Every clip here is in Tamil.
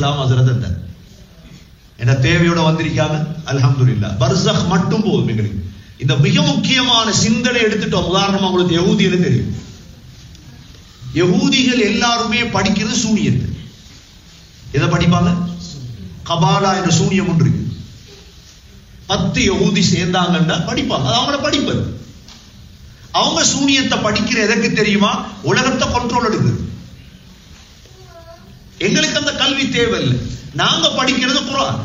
சலாம் ஹசரத் இருந்தார் என்ன தேவையோட வந்திருக்காங்க அல்ஹம்துலில்லாஹ் பர்சக் மட்டும் போதும் எங்களுக்கு இந்த மிக முக்கியமான சிந்தனை எடுத்துட்டோம் உதாரணமா உங்களுக்கு யகூதின்னு தெரியும் யகூதிகள் எல்லாருமே படிக்கிறது சூனியத்தை எதை படிப்பாங்க கபாலா என்ற சூனியம் ஒன்று இருக்கு பத்து யகூதி சேர்ந்தாங்கன்னா படிப்பாங்க அது அவங்கள படிப்பது அவங்க சூனியத்தை படிக்கிற எதற்கு தெரியுமா உலகத்தை கண்ட்ரோல் எடுக்குது எங்களுக்கு அந்த கல்வி தேவையில்லை நாங்க படிக்கிறது குரான்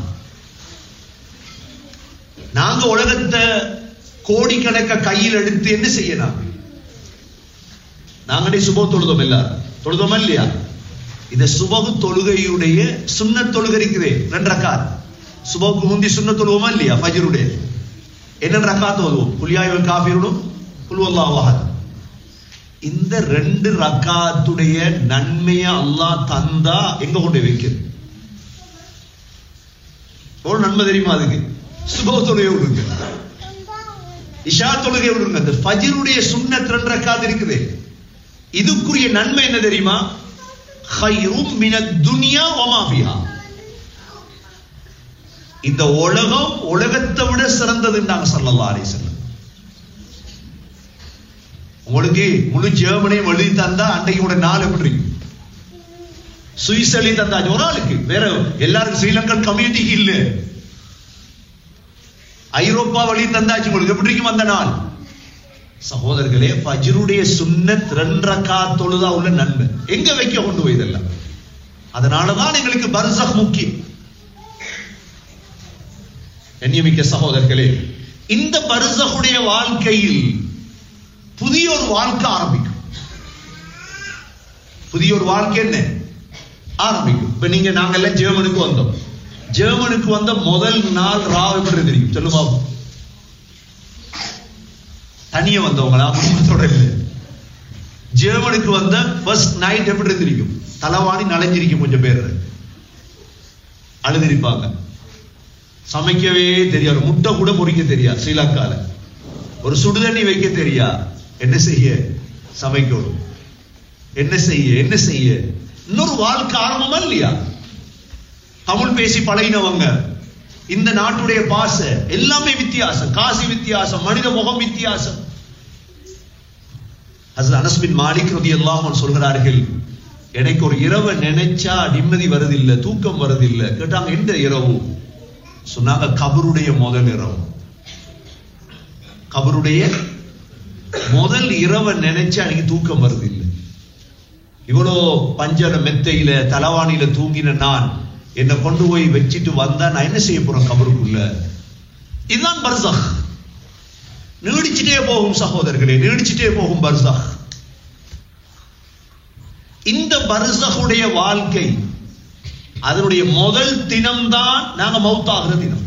நாங்க உலகத்தை கோடிக்கணக்க கையில் எடுத்து என்ன செய்யலாம் நாங்களே சுப தொழுதோம் எல்லாரும் தொழுதோமா இல்லையா இந்த சுபகு தொழுகையுடைய சுண்ண தொழுகை இருக்குதே ரெண்டு ரக்காத் சுபகுக்கு முந்தி சுண்ண தொழுவோமா இல்லையா ஃபஜ்ருடைய என்ன ரக்காத் ஓதுவோம் குலியாயுல் காஃபிருடும் குல்வல்லாஹு அஹத் இந்த ரெண்டு ரக்காத்துடைய நன்மையை அல்லாஹ் தந்தா எங்க கொண்டு போய் வைக்கிறது எவ்வளவு நன்மை தெரியுமா அதுக்கு சுப தொழுகை விடுங்க இஷா தொழுகை விடுங்க இந்த ஃபஜ்ருடைய சுன்னத் ரெண்டு ரக்காத் இருக்குது இதுக்குரிய நன்மை என்ன தெரியுமா ஹைரும் மினத் துனியா வமா ஃபிஹா இந்த உலகம் உலகத்தை விட சிறந்ததுன்றாங்க ஸல்லல்லாஹு அலைஹி வஸல்லம் உங்களுக்கு முழு ஜெர்மனியும் எழுதி தந்தா அன்றைக்கு உடைய நாள் எப்படி இருக்கும் சுவிஸ் எழுதி தந்தாச்சு ஒரு ஆளுக்கு வேற எல்லாருக்கும் ஸ்ரீலங்கன் கம்யூனிட்டிக்கு இல்ல ஐரோப்பா வழி தந்தாச்சு உங்களுக்கு எப்படி இருக்கும் அந்த நாள் சகோதரர்களே ஃபஜ்ருடைய சுன்னத் ரெண்டரக்கா தொழுதா உள்ள நன்மை எங்க வைக்க கொண்டு போய் இதெல்லாம் அதனாலதான் எங்களுக்கு பர்சக் முக்கியம் கண்ணியமிக்க சகோதரர்களே இந்த பர்சகுடைய வாழ்க்கையில் புதிய ஒரு வாழ்க்கை ஆரம்பிக்கும் புதிய ஒரு வாழ்க்கை என்ன ஆரம்பிக்கும் இப்ப நீங்க நாங்க எல்லாம் ஜெர்மனுக்கு வந்தோம் ஜெர்மனுக்கு வந்த முதல் நாள் ராவ் எப்படி தெரியும் சொல்லுமா தனிய வந்தவங்களா குடும்பத்தோட இல்ல ஜெர்மனுக்கு வந்த ஃபர்ஸ்ட் நைட் எப்படி இருந்திருக்கும் தலவாணி நனைஞ்சிருக்கும் கொஞ்சம் பேர் அழுதிருப்பாங்க சமைக்கவே தெரியாது முட்டை கூட பொறிக்க தெரியாது ஸ்ரீலங்கால ஒரு சுடுதண்ணி வைக்க தெரியா என்ன செய்ய சமைக்கணும் என்ன செய்ய என்ன செய்ய இன்னொரு வாழ்க்கை ஆரம்பமா இல்லையா தமிழ் பேசி பழகினவங்க இந்த நாட்டுடைய பாச எல்லாமே வித்தியாசம் காசி வித்தியாசம் மனித முகம் வித்தியாசம் அது அனஸ்பின் மாலிக் ரதி எல்லாம் சொல்கிறார்கள் எனக்கு ஒரு இரவை நினைச்சா நிம்மதி வருதில்லை தூக்கம் வருதில்லை கேட்டாங்க எந்த இரவு சொன்னாங்க கபருடைய முதல் இரவு கபருடைய முதல் இரவை நினைச்சா எனக்கு தூக்கம் வருது இல்லை இவ்வளோ பஞ்சன மெத்தையில தலவாணியில தூங்கின நான் என்னை கொண்டு போய் வச்சுட்டு வந்தா நான் என்ன செய்ய போறேன் கபருக்குள்ள இதுதான் பர்சக் நீடிச்சுட்டே போகும் சகோதரர்களே நீடிச்சுட்டே போகும் பர்சக் இந்த பர்சகுடைய வாழ்க்கை அதனுடைய முதல் தினம்தான் நாங்க மவுத்தாகிற தினம்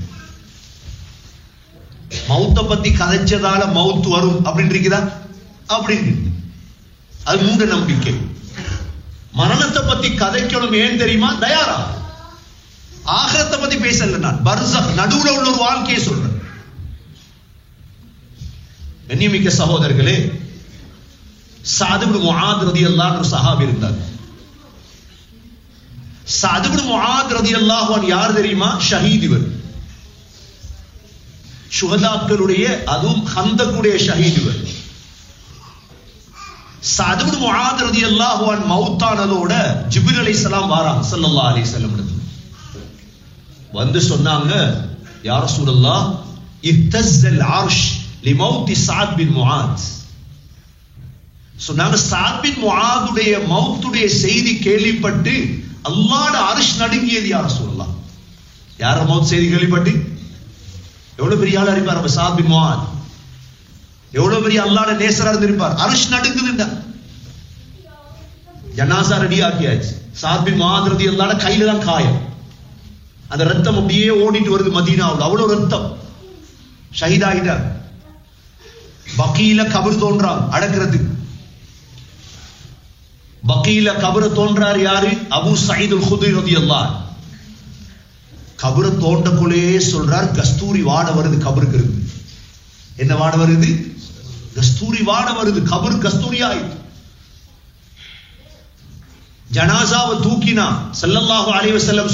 மவுத்த பத்தி கதைச்சதால மவுத்து வரும் அப்படின்னு இருக்குதா அப்படின்னு இருக்கு. அது மூட நம்பிக்கை மரணத்தை பத்தி கதைக்கணும் ஏன் தெரியுமா தயாரா ஆகரத்தை பத்தி பேசல நான் பர்சக் நடுவுல உள்ள ஒரு வாழ்க்கையை சொல்றேன் கண்ணியமிக்க சகோதரர்களே சாதுபு முஆத் ரதியல்லாஹு ஒரு சஹாபி இருந்தார் சாதுபு முஆத் ரதியல்லாஹு அன்ஹு யார் தெரியுமா ஷஹீத் இவர் சுகதாக்களுடைய அதுவும் ஹந்தக்குடைய ஷஹீத் இவர் சதுபு முஆத் ரதியல்லாஹு அன்ஹு மௌத்தானதோட ஜிப்ரீல் அலைஹிஸ்ஸலாம் வாராங்க ஸல்லல்லாஹு அலைஹி வஸல்லம் இடத்துல வந்து சொன்னாங்க யா ரசூலல்லாஹ் இஹ்தஸ்ஸல் அர்ஷ் லிமௌத்தி சாத் பின் முஆத் சொன்னாங்க சாத் பின் முஆதுடைய மௌத்துடைய செய்தி கேள்விப்பட்டு அல்லாஹ்ட அரிஷ் நடுங்கியது யா ரசூலல்லாஹ் யார மௌத் செய்தி கேள்விப்பட்டு எவ்வளவு பெரிய ஆளா இருப்பார் நம்ம சாத் பின் முஆத் எவ்வளவு பெரிய அல்லாஹ்ட நேசரா இருந்திருப்பார் அரிஷ் நடுங்குதுண்டா ஜனாசா ரெடி ஆக்கியாச்சு சாத் பின் முஆத் ரலியல்லாஹு கையில தான் காயம் அந்த ரத்தம் அப்படியே ஓடிட்டு வருது மதீனாவுல அவ்வளவு ரத்தம் ஷஹீதாயிட்டார் பக்கீல கபர் தோன்றான் அடக்கிறதுக்கு பக்கீல கபர தோன்றார் யாரு அபு சயீதுல் குதுரி ரலியல்லாஹு கபர தோண்டக்குள்ளே சொல்றார் கஸ்தூரி வாட வருது கபருக்கு இருந்து என்ன வாட வருது கஸ்தூரி வாட வருது கபர் கஸ்தூரி ஆயிட்டு ஜனாசாவை தூக்கினா ஸல்லல்லாஹு அலைஹி வஸல்லம்